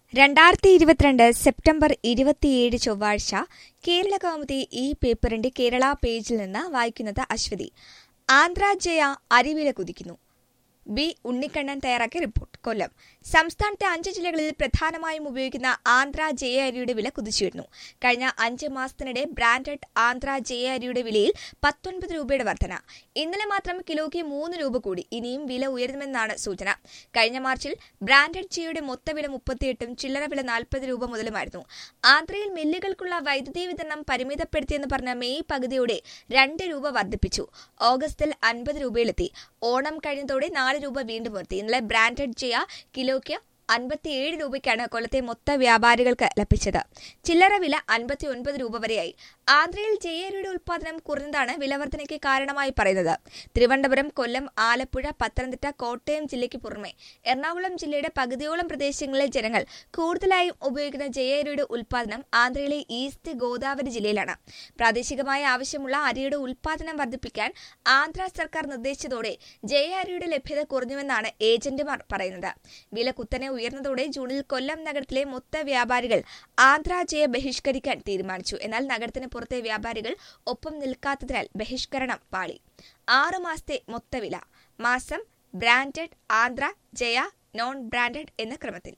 രണ്ടായിരത്തി ഇരുപത്തിരണ്ട് സെപ്റ്റംബർ ഇരുപത്തിയേഴ് ചൊവ്വാഴ്ച കേരള കൗമുദി ഈ പേപ്പറിന്റെ കേരള പേജിൽ നിന്ന് വായിക്കുന്നത് അശ്വതി ആന്ധ്ര ജയ അരിവില കുതിക്കുന്നു ബി ഉണ്ണിക്കണ്ണൻ തയ്യാറാക്കിയ റിപ്പോർട്ട് കൊല്ലം സംസ്ഥാനത്തെ അഞ്ച് ജില്ലകളിൽ പ്രധാനമായും ഉപയോഗിക്കുന്ന ആന്ധ്ര ജയ അരിയുടെ വില കുതിച്ചുവരുന്നു കഴിഞ്ഞ അഞ്ച് മാസത്തിനിടെ ബ്രാൻഡഡ് ആന്ധ്ര ജയ അരിയുടെ വിലയിൽ പത്തൊൻപത് രൂപയുടെ വർധന ഇന്നലെ മാത്രം കിലോയ്ക്ക് മൂന്ന് രൂപ കൂടി ഇനിയും വില ഉയരുമെന്നാണ് സൂചന കഴിഞ്ഞ മാർച്ചിൽ ബ്രാൻഡഡ് ജയയുടെ മൊത്തവില മുപ്പത്തിയെട്ടും ചില്ലറ വില നാൽപ്പത് രൂപ മുതലുമായിരുന്നു ആന്ധ്രയിൽ മില്ലുകൾക്കുള്ള വൈദ്യുതി വിതരണം പരിമിതപ്പെടുത്തിയെന്ന് പറഞ്ഞ മെയ് പകുതിയോടെ രണ്ട് രൂപ വർദ്ധിപ്പിച്ചു ഓഗസ്റ്റിൽ അൻപത് രൂപയിലെത്തി ഓണം കഴിഞ്ഞതോടെ നാല് രൂപ വീണ്ടും ഉയർത്തി ഇന്നലെ ബ്രാൻഡഡ് ജയ കിലോയ്ക്ക് അൻപത്തിയേഴ് രൂപയ്ക്കാണ് കൊല്ലത്തെ മൊത്ത വ്യാപാരികൾക്ക് ലഭിച്ചത് ചില്ലറ വില അൻപത്തി ഒൻപത് രൂപ വരെയായി ആന്ധ്രയിൽ ജയരിയുടെ ഉൽപ്പാദനം കുറഞ്ഞതാണ് വിലവർധനയ്ക്ക് കാരണമായി പറയുന്നത് തിരുവനന്തപുരം കൊല്ലം ആലപ്പുഴ പത്തനംതിട്ട കോട്ടയം ജില്ലയ്ക്ക് പുറമെ എറണാകുളം ജില്ലയുടെ പകുതിയോളം പ്രദേശങ്ങളിലെ ജനങ്ങൾ കൂടുതലായും ഉപയോഗിക്കുന്ന ജയരിയുടെ ഉൽപ്പാദനം ആന്ധ്രയിലെ ഈസ്റ്റ് ഗോദാവരി ജില്ലയിലാണ് പ്രാദേശികമായ ആവശ്യമുള്ള അരിയുടെ ഉൽപ്പാദനം വർദ്ധിപ്പിക്കാൻ ആന്ധ്ര സർക്കാർ നിർദ്ദേശിച്ചതോടെ ജയ അരിയുടെ ലഭ്യത കുറഞ്ഞുവെന്നാണ് ഏജന്റുമാർ പറയുന്നത് വില കുത്തനെ ഉയർന്നതോടെ ജൂണിൽ കൊല്ലം നഗരത്തിലെ മൊത്ത വ്യാപാരികൾ ആന്ധ്ര ജയ ബഹിഷ്കരിക്കാൻ തീരുമാനിച്ചു എന്നാൽ നഗരത്തിന് പുറത്തെ വ്യാപാരികൾ ഒപ്പം നിൽക്കാത്തതിനാൽ ബഹിഷ്കരണം പാളി ആറ് മാസത്തെ മൊത്തവില മാസം branded Andhra Jaya non branded എന്ന ക്രമത്തിൽ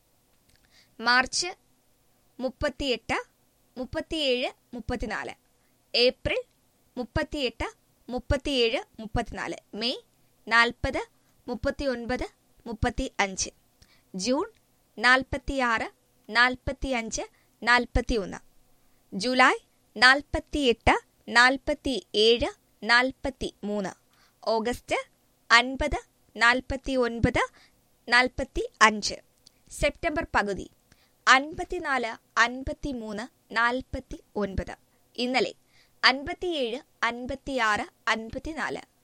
മാർച്ച് മുപ്പത്തിയെട്ട് മുപ്പത്തിയേഴ് മുപ്പത്തിനാല് ഏപ്രിൽ മുപ്പത്തിയെട്ട് മുപ്പത്തിയേഴ് മുപ്പത്തിനാല് മെയ് നാൽപ്പത് മുപ്പത്തിയൊൻപത് മുപ്പത്തി അഞ്ച് ജൂൺ നാൽപ്പത്തിയാറ് നാൽപ്പത്തിയഞ്ച് നാൽപ്പത്തിയൊന്ന് ജൂലൈ നാൽപ്പത്തിയെട്ട് നാൽപ്പത്തി ഏഴ് നാൽപ്പത്തി മൂന്ന് ഓഗസ്റ്റ് അൻപത് നാൽപ്പത്തി ഒൻപത് നാൽപ്പത്തി അഞ്ച് സെപ്റ്റംബർ പകുതി അൻപത്തിനാല് അൻപത്തിമൂന്ന് നാൽപ്പത്തി ഒൻപത് ഇന്നലെ അൻപത്തിയേഴ് അൻപത്തിയാറ് അൻപത്തിനാല്